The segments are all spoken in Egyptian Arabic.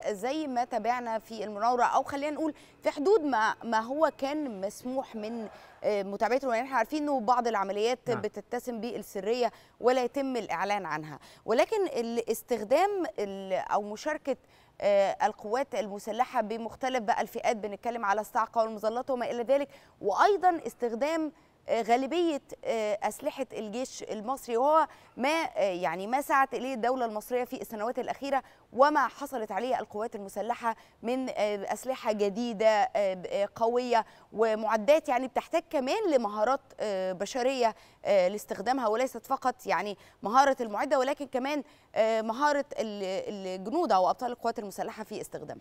زي ما تابعنا في المناوره او خلينا نقول في حدود ما ما هو كان مسموح من متابعته يعني احنا عارفين انه بعض العمليات نعم. بتتسم بالسريه ولا يتم الاعلان عنها ولكن الاستخدام او مشاركه القوات المسلحه بمختلف بقى الفئات بنتكلم على الصاعقه والمظلات وما الى ذلك وايضا استخدام غالبيه اسلحه الجيش المصري وهو ما يعني ما سعت اليه الدوله المصريه في السنوات الاخيره وما حصلت عليه القوات المسلحه من اسلحه جديده قويه ومعدات يعني بتحتاج كمان لمهارات بشريه لاستخدامها وليست فقط يعني مهاره المعده ولكن كمان مهاره الجنود او ابطال القوات المسلحه في استخدامها.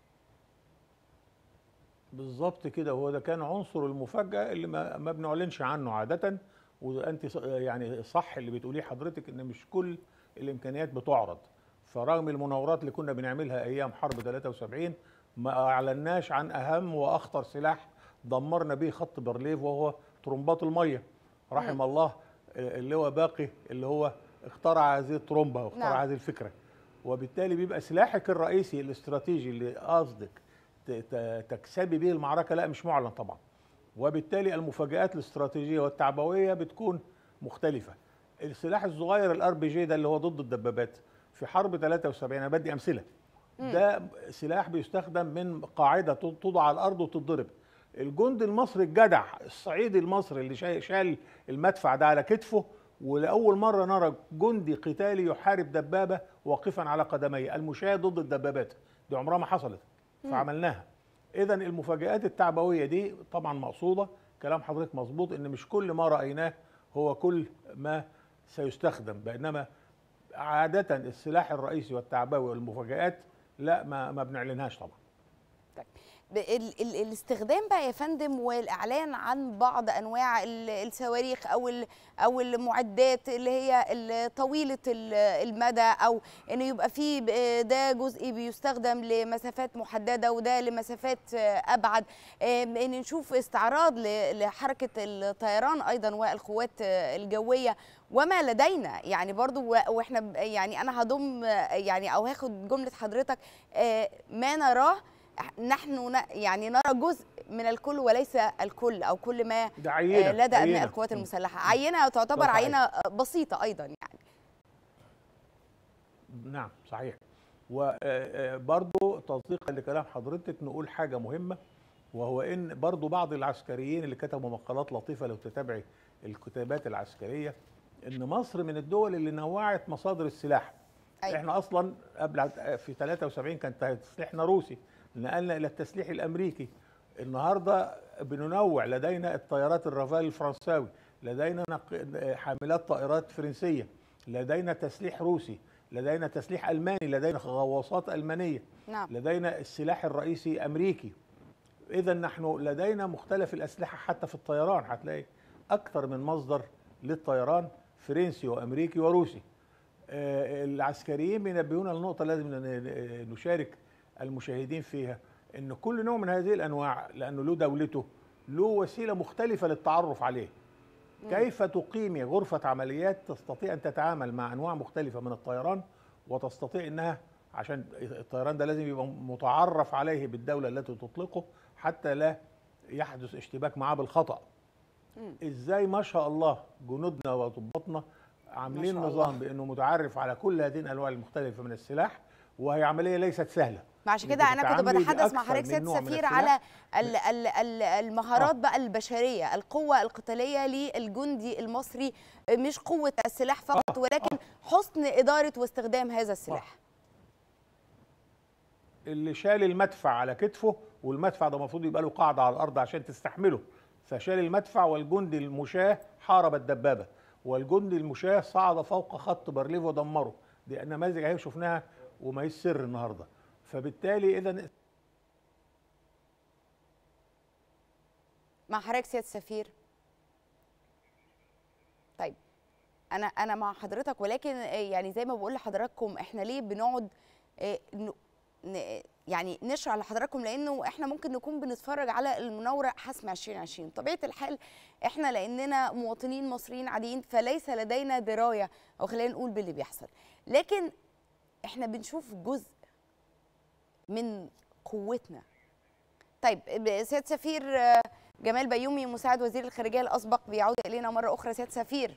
بالظبط كده هو ده كان عنصر المفاجاه اللي ما, ما بنعلنش عنه عاده وانت يعني صح اللي بتقوليه حضرتك ان مش كل الامكانيات بتعرض فرغم المناورات اللي كنا بنعملها ايام حرب 73 ما اعلناش عن اهم واخطر سلاح دمرنا به خط برليف وهو طرمبات الميه رحم الله اللي هو باقي اللي هو اخترع هذه الطرمبه واخترع نعم. هذه الفكره وبالتالي بيبقى سلاحك الرئيسي الاستراتيجي اللي قصدك تكسبي به المعركه لا مش معلن طبعا وبالتالي المفاجآت الاستراتيجيه والتعبويه بتكون مختلفه السلاح الصغير الار بي جي ده اللي هو ضد الدبابات في حرب 73 انا بدي امثله ده سلاح بيستخدم من قاعده توضع على الارض وتتضرب الجند المصري الجدع الصعيدي المصري اللي شال المدفع ده على كتفه ولاول مره نرى جندي قتالي يحارب دبابه واقفا على قدميه المشاة ضد الدبابات دي عمرها ما حصلت فعملناها اذا المفاجآت التعبويه دي طبعا مقصوده كلام حضرتك مظبوط ان مش كل ما رايناه هو كل ما سيستخدم بينما عاده السلاح الرئيسي والتعبوي والمفاجآت لا ما ما بنعلنهاش طبعا طيب ال ال الاستخدام بقى يا فندم والاعلان عن بعض انواع الصواريخ او او المعدات اللي هي طويله المدى او انه يبقى في ده جزء بيستخدم لمسافات محدده وده لمسافات ابعد ان نشوف استعراض لحركه الطيران ايضا والقوات الجويه وما لدينا يعني برضو واحنا يعني انا هضم يعني او هاخد جمله حضرتك ما نراه نحن يعني نرى جزء من الكل وليس الكل او كل ما ده عينة لدى عينة. ابناء القوات المسلحه عينه تعتبر عينه بسيطه ايضا يعني نعم صحيح وبرضه تصديقا لكلام حضرتك نقول حاجه مهمه وهو ان برضه بعض العسكريين اللي كتبوا مقالات لطيفه لو تتابعي الكتابات العسكريه ان مصر من الدول اللي نوعت مصادر السلاح أيوة. احنا اصلا قبل في 73 كان تسليحنا روسي نقلنا الى التسليح الامريكي النهارده بننوع لدينا الطيارات الرافال الفرنساوي لدينا حاملات طائرات فرنسيه لدينا تسليح روسي لدينا تسليح الماني لدينا غواصات المانيه نعم. لدينا السلاح الرئيسي امريكي اذا نحن لدينا مختلف الاسلحه حتى في الطيران هتلاقي اكثر من مصدر للطيران فرنسي وامريكي وروسي آه العسكريين بينبهونا النقطه لازم نشارك المشاهدين فيها ان كل نوع من هذه الانواع لانه له دولته له وسيله مختلفه للتعرف عليه مم. كيف تقيمي غرفه عمليات تستطيع ان تتعامل مع انواع مختلفه من الطيران وتستطيع انها عشان الطيران ده لازم يبقى متعرف عليه بالدوله التي تطلقه حتى لا يحدث اشتباك معاه بالخطا مم. ازاي ما شاء الله جنودنا وضباطنا عاملين نظام بانه متعرف على كل هذه الانواع المختلفه من السلاح وهي عمليه ليست سهله عشان كده انا كنت بتحدث مع حضرتك سياده السفير على ال ال ال المهارات آه. بقى البشريه القوه القتاليه للجندي المصري مش قوه السلاح فقط آه. ولكن آه. حسن اداره واستخدام هذا السلاح آه. اللي شال المدفع على كتفه والمدفع ده المفروض يبقى له قاعده على الارض عشان تستحمله فشال المدفع والجندي المشاه حارب الدبابه والجندي المشاه صعد فوق خط بارليف ودمره دي نماذج اهي شفناها وما هيش سر النهارده فبالتالي اذا مع حضرتك سياده السفير طيب انا انا مع حضرتك ولكن يعني زي ما بقول لحضراتكم احنا ليه بنقعد يعني نشرح لحضراتكم لانه احنا ممكن نكون بنتفرج على المناوره حسم 2020 طبيعه الحال احنا لاننا مواطنين مصريين عاديين فليس لدينا درايه او خلينا نقول باللي بيحصل لكن احنا بنشوف جزء من قوتنا طيب سياده سفير جمال بيومي مساعد وزير الخارجيه الاسبق بيعود الينا مره اخرى سياده سفير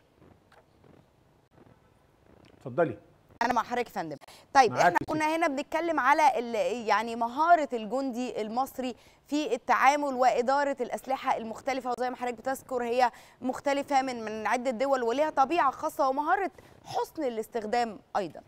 اتفضلي انا مع حضرتك يا فندم طيب معاك احنا يا كنا هنا بنتكلم على ال- يعني مهاره الجندي المصري في التعامل واداره الاسلحه المختلفه وزي ما حضرتك بتذكر هي مختلفه من من عده دول وليها طبيعه خاصه ومهاره حسن الاستخدام ايضا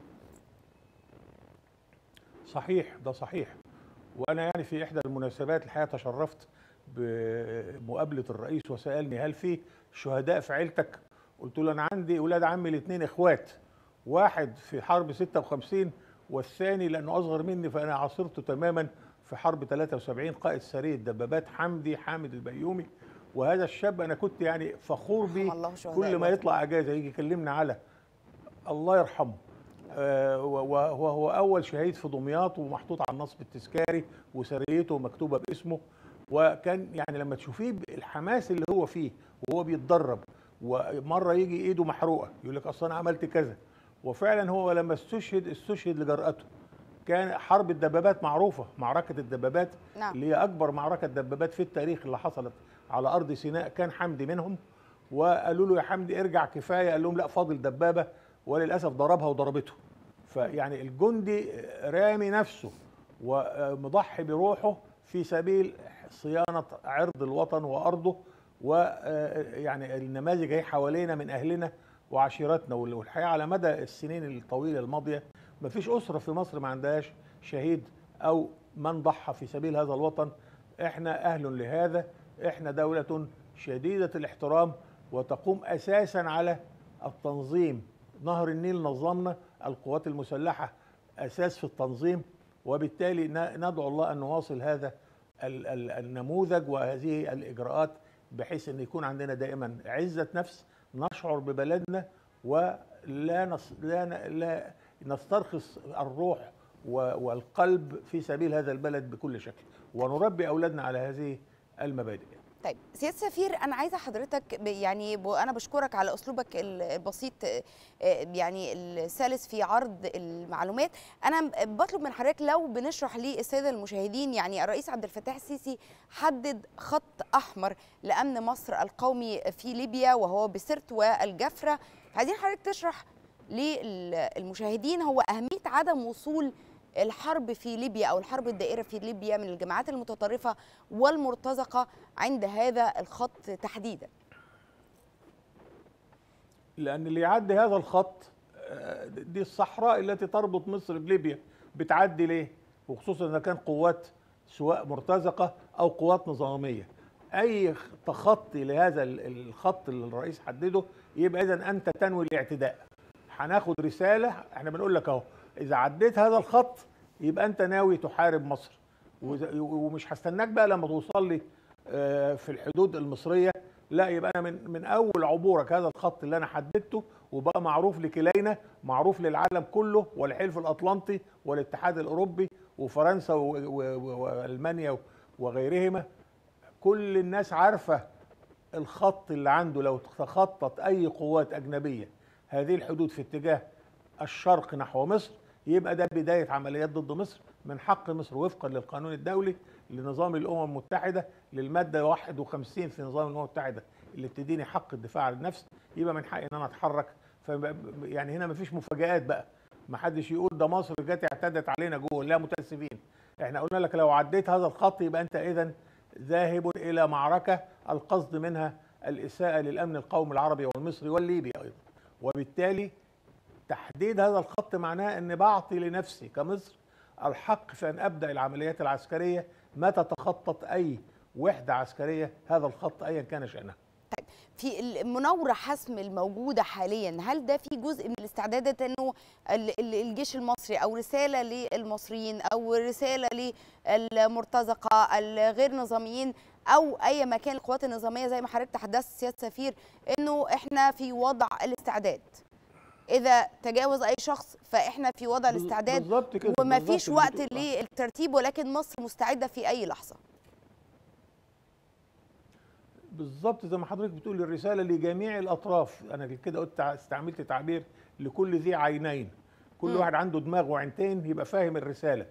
صحيح ده صحيح وانا يعني في احدى المناسبات الحقيقه تشرفت بمقابله الرئيس وسالني هل في شهداء في عيلتك قلت له انا عندي اولاد عمي الاثنين اخوات واحد في حرب 56 والثاني لانه اصغر مني فانا عاصرته تماما في حرب 73 قائد سريه دبابات حمدي حامد البيومي وهذا الشاب انا كنت يعني فخور بيه رحم الله شهداء كل ما الوطن. يطلع اجازه يجي يكلمنا على الله يرحمه آه، وهو هو اول شهيد في دمياط ومحطوط على النصب التذكاري وسريته مكتوبه باسمه وكان يعني لما تشوفيه الحماس اللي هو فيه وهو بيتدرب ومره يجي ايده محروقه يقول لك اصل انا عملت كذا وفعلا هو لما استشهد استشهد لجرأته كان حرب الدبابات معروفه معركه الدبابات نعم. اللي هي اكبر معركه دبابات في التاريخ اللي حصلت على ارض سيناء كان حمدي منهم وقالوا له يا حمدي ارجع كفايه قال لهم لا فاضل دبابه وللاسف ضربها وضربته فيعني الجندي رامي نفسه ومضحي بروحه في سبيل صيانه عرض الوطن وارضه ويعني النماذج هي حوالينا من اهلنا وعشيرتنا والحقيقه على مدى السنين الطويله الماضيه ما فيش اسره في مصر ما عندهاش شهيد او من ضحى في سبيل هذا الوطن احنا اهل لهذا احنا دوله شديده الاحترام وتقوم اساسا على التنظيم نهر النيل نظمنا القوات المسلحه اساس في التنظيم وبالتالي ن- ندعو الله ان نواصل هذا ال- ال- النموذج وهذه الاجراءات بحيث ان يكون عندنا دائما عزه نفس نشعر ببلدنا ولا نص لا ن- لا نسترخص الروح و- والقلب في سبيل هذا البلد بكل شكل ونربي اولادنا على هذه المبادئ طيب سياده سفير انا عايزه حضرتك ب- يعني ب- انا بشكرك على اسلوبك ال- البسيط آه، آه، يعني السلس في عرض المعلومات انا م- بطلب من حضرتك لو بنشرح للساده المشاهدين يعني الرئيس عبد الفتاح السيسي حدد خط احمر لامن مصر القومي في ليبيا وهو بسرت والجفره عايزين حضرتك تشرح للمشاهدين هو اهميه عدم وصول الحرب في ليبيا او الحرب الدائره في ليبيا من الجماعات المتطرفه والمرتزقه عند هذا الخط تحديدا لان اللي يعدي هذا الخط آه، دي الصحراء التي تربط مصر بليبيا بتعدي ليه وخصوصا اذا كان قوات سواء مرتزقه او قوات نظاميه اي خ- تخطي لهذا ال- الخط اللي الرئيس حدده يبقى اذا انت تنوي الاعتداء هناخد رساله احنا بنقول لك اهو اذا عديت هذا الخط يبقى انت ناوي تحارب مصر وإذا- ومش هستناك بقى لما توصل لي آه، في الحدود المصريه لا يبقى انا من من اول عبورك هذا الخط اللي انا حددته وبقى معروف لكلينا معروف للعالم كله والحلف الاطلنطي والاتحاد الاوروبي وفرنسا و- و- و- والمانيا وغيرهما كل الناس عارفه الخط اللي عنده لو تخطط اي قوات اجنبيه هذه الحدود في اتجاه الشرق نحو مصر يبقى ده بدايه عمليات ضد مصر من حق مصر وفقا للقانون الدولي لنظام الامم المتحده للماده 51 في نظام الامم المتحده اللي بتديني حق الدفاع عن النفس يبقى من حقي ان انا اتحرك ف يعني هنا مفيش مفاجآت بقى ما حدش يقول ده مصر جت اعتدت علينا جوه لا متاسفين احنا قلنا لك لو عديت هذا الخط يبقى انت اذا ذاهب الى معركه القصد منها الاساءه للامن القومي العربي والمصري والليبي ايضا وبالتالي تحديد هذا الخط معناه ان بعطي لنفسي كمصر الحق في ان ابدا العمليات العسكريه متى تخطط اي وحده عسكريه هذا الخط ايا كان شانها في المناوره حسم الموجوده حاليا هل ده في جزء من الاستعدادات انه ال- ال- الجيش المصري او رساله للمصريين او رساله للمرتزقه الغير نظاميين او اي مكان القوات النظاميه زي ما حضرتك تحدثت سياده سفير انه احنا في وضع الاستعداد اذا تجاوز اي شخص فاحنا في وضع بال- الاستعداد بالظبط كده وما بالظبط فيش اللي وقت بتقول- آه. للترتيب ولكن مصر مستعده في اي لحظه بالظبط زي ما حضرتك بتقول الرساله لجميع الاطراف انا كده قلت استعملت تعبير لكل ذي عينين كل مم. واحد عنده دماغ وعينتين يبقى فاهم الرساله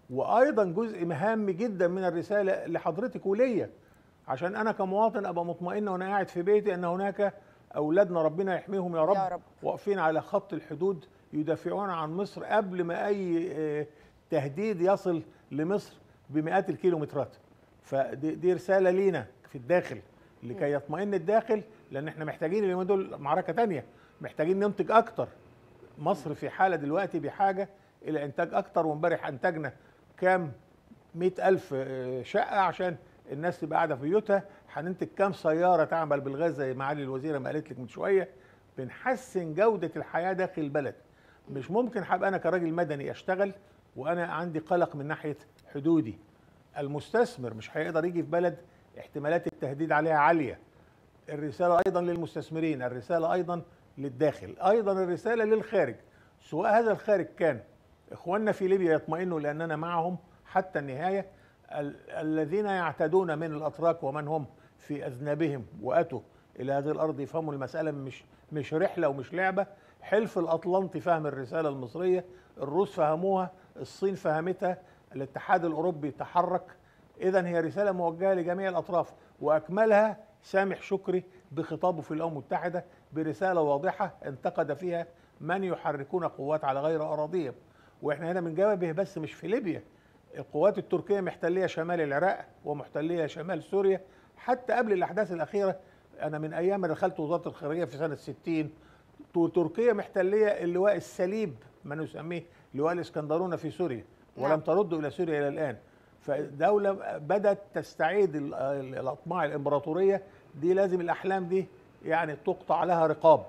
وايضا جزء مهم جدا من الرساله لحضرتك وليا عشان انا كمواطن ابقى مطمئن وانا قاعد في بيتي ان هناك اولادنا ربنا يحميهم يا رب, يا رب. واقفين على خط الحدود يدافعون عن مصر قبل ما اي آه، تهديد يصل لمصر بمئات الكيلومترات فدي دي رساله لينا في الداخل لكي يطمئن الداخل لان احنا محتاجين اليومين دول معركه تانية محتاجين ننتج اكتر مصر في حاله دلوقتي بحاجه الى انتاج اكتر وامبارح انتجنا كام مئة ألف آه، شقة عشان الناس تبقى قاعدة في بيوتها هننتج كام سيارة تعمل بالغاز زي معالي الوزيرة ما قالت لك من شوية بنحسن جودة الحياة داخل البلد مش ممكن هبقى أنا كراجل مدني أشتغل وأنا عندي قلق من ناحية حدودي المستثمر مش هيقدر يجي في بلد احتمالات التهديد عليها عالية الرسالة أيضا للمستثمرين الرسالة أيضا للداخل أيضا الرسالة للخارج سواء هذا الخارج كان إخواننا في ليبيا يطمئنوا لأننا معهم حتى النهاية ال- الذين يعتدون من الأتراك ومن هم في أذنابهم وأتوا إلى هذه الأرض يفهموا المسألة مش مش رحلة ومش لعبة حلف الأطلنطي فهم الرسالة المصرية الروس فهموها الصين فهمتها الاتحاد الأوروبي تحرك إذا هي رسالة موجهة لجميع الأطراف وأكملها سامح شكري بخطابه في الأمم المتحدة برسالة واضحة انتقد فيها من يحركون قوات على غير أراضيهم واحنا هنا بنجاوبه بس مش في ليبيا القوات التركية محتلية شمال العراق ومحتلية شمال سوريا حتى قبل الأحداث الأخيرة أنا من أيام ما دخلت وزارة الخارجية في سنة 60 تو- تركيا محتلية اللواء السليب ما نسميه لواء الإسكندرونة في سوريا ولم نعم. ترد إلى سوريا إلى الآن فدولة بدأت تستعيد ال- ال- الأطماع الإمبراطورية دي لازم الأحلام دي يعني تقطع لها رقاب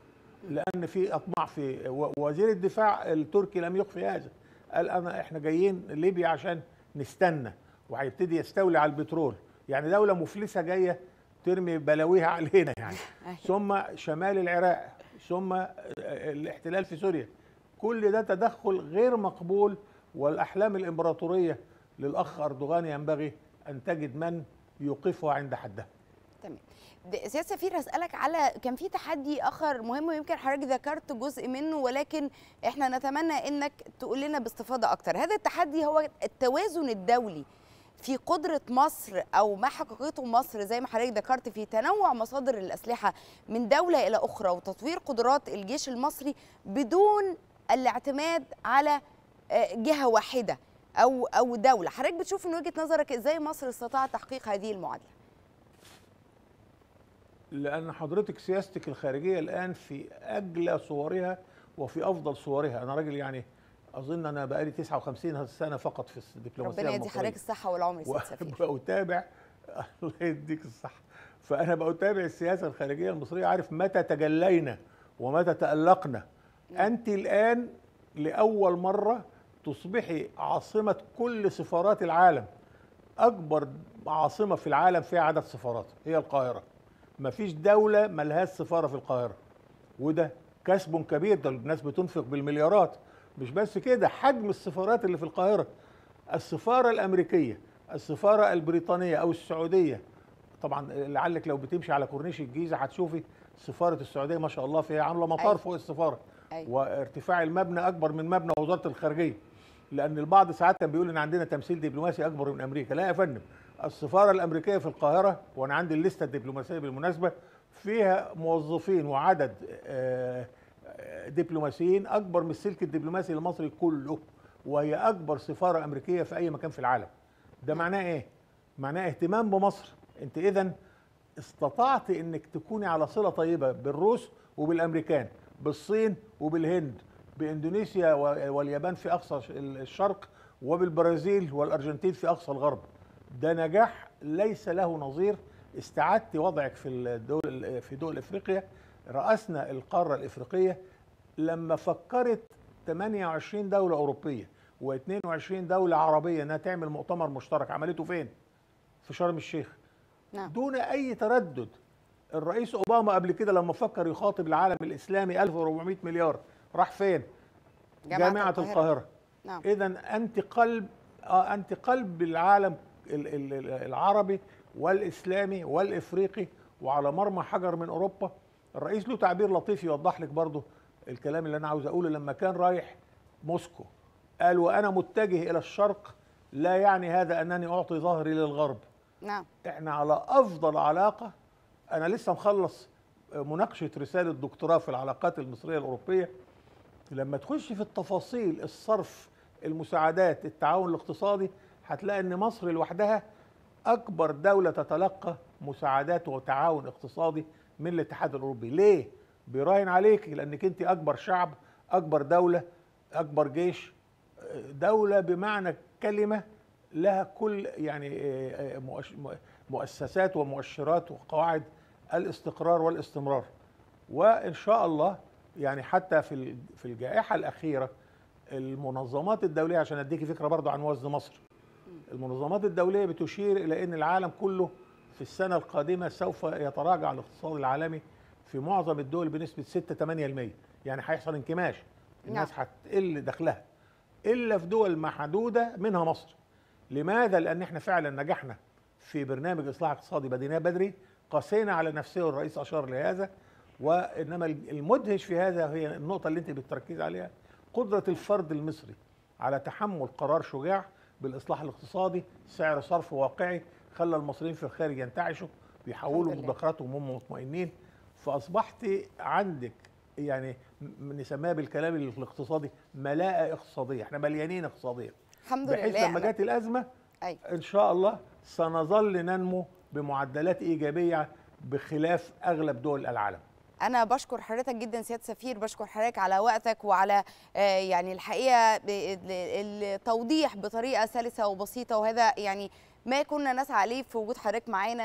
لان في اطماع في و- وزير الدفاع التركي لم يخفي هذا قال انا احنا جايين ليبيا عشان نستنى وهيبتدي يستولي على البترول يعني دوله مفلسه جايه ترمي بلاويها علينا يعني أيوة. ثم شمال العراق ثم الاحتلال في سوريا كل ده تدخل غير مقبول والاحلام الامبراطوريه للاخ اردوغان ينبغي ان تجد من يوقفها عند حدها تمام د- سيادة سفير هسألك على كان في تحدي آخر مهم ويمكن حضرتك ذكرت جزء منه ولكن احنا نتمنى انك تقول لنا باستفاضة أكتر هذا التحدي هو التوازن الدولي في قدرة مصر أو ما حققته مصر زي ما حضرتك ذكرت في تنوع مصادر الأسلحة من دولة إلى أخرى وتطوير قدرات الجيش المصري بدون الاعتماد على آه، جهة واحدة أو أو دولة حضرتك بتشوف من وجهة نظرك إزاي مصر استطاعت تحقيق هذه المعادلة لأن حضرتك سياستك الخارجية الآن في أجلى صورها وفي أفضل صورها أنا راجل يعني أظن أنا بقالي 59 سنة فقط في الدبلوماسية ربنا يدي المصرية حضرتك الصحة والعمر يا سيادة سفير وبتابع الله يديك الصحة فأنا بتابع السياسة الخارجية المصرية عارف متى تجلينا ومتى تألقنا أنت الآن لأول مرة تصبحي عاصمة كل سفارات العالم أكبر عاصمة في العالم فيها عدد سفارات هي القاهرة مفيش دولة ملهاش سفارة في القاهرة وده كسب كبير ده الناس بتنفق بالمليارات مش بس كده حجم السفارات اللي في القاهرة السفارة الأمريكية السفارة البريطانية أو السعودية طبعا لعلك لو بتمشي على كورنيش الجيزة هتشوفي سفارة السعودية ما شاء الله فيها عاملة مطار أيوة. فوق السفارة أيوة. وارتفاع المبنى أكبر من مبنى وزارة الخارجية لأن البعض ساعات كان بيقول إن عندنا تمثيل دبلوماسي أكبر من أمريكا لا يا فندم السفارة الأمريكية في القاهرة وأنا عندي الليستة الدبلوماسية بالمناسبة فيها موظفين وعدد آه، آه، دبلوماسيين أكبر من السلك الدبلوماسي المصري كله وهي أكبر سفارة أمريكية في أي مكان في العالم ده معناه إيه؟ معناه اهتمام بمصر أنت إذا استطعت انك تكوني على صله طيبه بالروس وبالامريكان بالصين وبالهند باندونيسيا و- واليابان في اقصى ش- الشرق وبالبرازيل والارجنتين في اقصى الغرب ده نجاح ليس له نظير استعدت وضعك في الدول في دول افريقيا رأسنا القاره الافريقيه لما فكرت 28 دوله اوروبيه و22 دوله عربيه انها تعمل مؤتمر مشترك عملته فين؟ في شرم الشيخ نعم دون اي تردد الرئيس اوباما قبل كده لما فكر يخاطب العالم الاسلامي 1400 مليار راح فين جامعة جامعه القاهرة. القاهره, نعم اذا انت قلب آه انت قلب العالم ال- ال- ال- العربي والاسلامي والافريقي وعلى مرمى حجر من اوروبا الرئيس له تعبير لطيف يوضح لك برضه الكلام اللي انا عاوز اقوله لما كان رايح موسكو قال وانا متجه الى الشرق لا يعني هذا انني اعطي ظهري للغرب نعم احنا على افضل علاقه انا لسه مخلص مناقشه رساله دكتوراه في العلاقات المصريه الاوروبيه لما تخش في التفاصيل الصرف المساعدات التعاون الاقتصادي هتلاقي ان مصر لوحدها اكبر دوله تتلقى مساعدات وتعاون اقتصادي من الاتحاد الاوروبي ليه بيراهن عليك لانك انت اكبر شعب اكبر دوله اكبر جيش دوله بمعنى كلمه لها كل يعني مؤسسات ومؤشرات وقواعد الاستقرار والاستمرار وان شاء الله يعني حتى في في الجائحه الاخيره المنظمات الدوليه عشان اديكي فكره برضو عن وزن مصر المنظمات الدوليه بتشير الى ان العالم كله في السنه القادمه سوف يتراجع الاقتصاد العالمي في معظم الدول بنسبه 6 8% يعني هيحصل انكماش الناس هتقل دخلها الا في دول محدوده منها مصر لماذا لان احنا فعلا نجحنا في برنامج اصلاح اقتصادي بديناه بدري قاسينا على نفسه والرئيس اشار لهذا وانما المدهش في هذا هي النقطه اللي انت بتركز عليها قدره الفرد المصري على تحمل قرار شجاع بالاصلاح الاقتصادي سعر صرف واقعي خلى المصريين في الخارج ينتعشوا بيحولوا مدخراتهم وهم مطمئنين فاصبحت عندك يعني نسميها بالكلام الاقتصادي ملاءه اقتصاديه احنا مليانين اقتصاديا الحمد بحيث لله لما جت الازمه أيوة. ان شاء الله سنظل ننمو بمعدلات ايجابيه بخلاف اغلب دول العالم انا بشكر حضرتك جدا سياده سفير بشكر حضرتك على وقتك وعلى يعني الحقيقه التوضيح بطريقه سلسه وبسيطه وهذا يعني ما كنا نسعى عليه في وجود حضرتك معانا